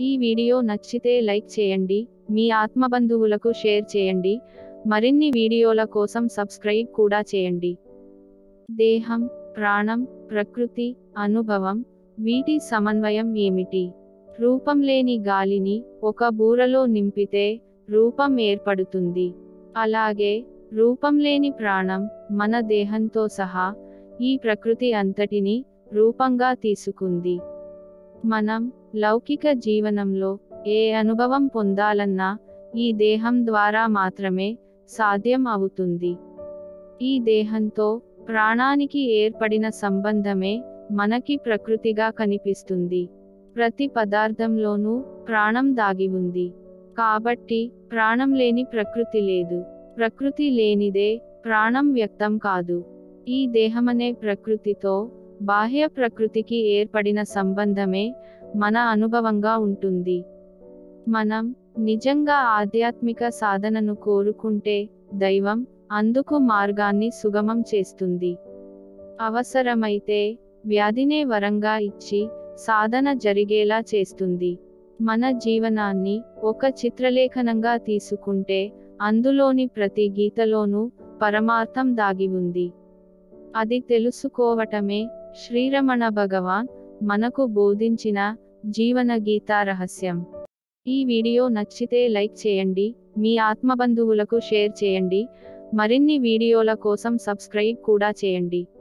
ఈ వీడియో నచ్చితే లైక్ చేయండి మీ ఆత్మబంధువులకు షేర్ చేయండి మరిన్ని వీడియోల కోసం సబ్స్క్రైబ్ కూడా చేయండి దేహం ప్రాణం ప్రకృతి అనుభవం వీటి సమన్వయం ఏమిటి రూపం లేని గాలిని ఒక బూరలో నింపితే రూపం ఏర్పడుతుంది అలాగే రూపం లేని ప్రాణం మన దేహంతో సహా ఈ ప్రకృతి అంతటిని రూపంగా తీసుకుంది మనం లౌకిక జీవనంలో ఏ అనుభవం పొందాలన్నా ఈ దేహం ద్వారా మాత్రమే సాధ్యం అవుతుంది ఈ దేహంతో ప్రాణానికి ఏర్పడిన సంబంధమే మనకి ప్రకృతిగా కనిపిస్తుంది ప్రతి పదార్థంలోనూ ప్రాణం దాగి ఉంది కాబట్టి ప్రాణం లేని ప్రకృతి లేదు ప్రకృతి లేనిదే ప్రాణం వ్యక్తం కాదు ఈ దేహమనే ప్రకృతితో బాహ్య ప్రకృతికి ఏర్పడిన సంబంధమే మన అనుభవంగా ఉంటుంది మనం నిజంగా ఆధ్యాత్మిక సాధనను కోరుకుంటే దైవం అందుకు మార్గాన్ని సుగమం చేస్తుంది అవసరమైతే వ్యాధినే వరంగా ఇచ్చి సాధన జరిగేలా చేస్తుంది మన జీవనాన్ని ఒక చిత్రలేఖనంగా తీసుకుంటే అందులోని ప్రతి గీతలోనూ పరమార్థం దాగి ఉంది అది తెలుసుకోవటమే శ్రీరమణ భగవాన్ మనకు బోధించిన జీవన గీతా రహస్యం ఈ వీడియో నచ్చితే లైక్ చేయండి మీ ఆత్మబంధువులకు షేర్ చేయండి మరిన్ని వీడియోల కోసం సబ్స్క్రైబ్ కూడా చేయండి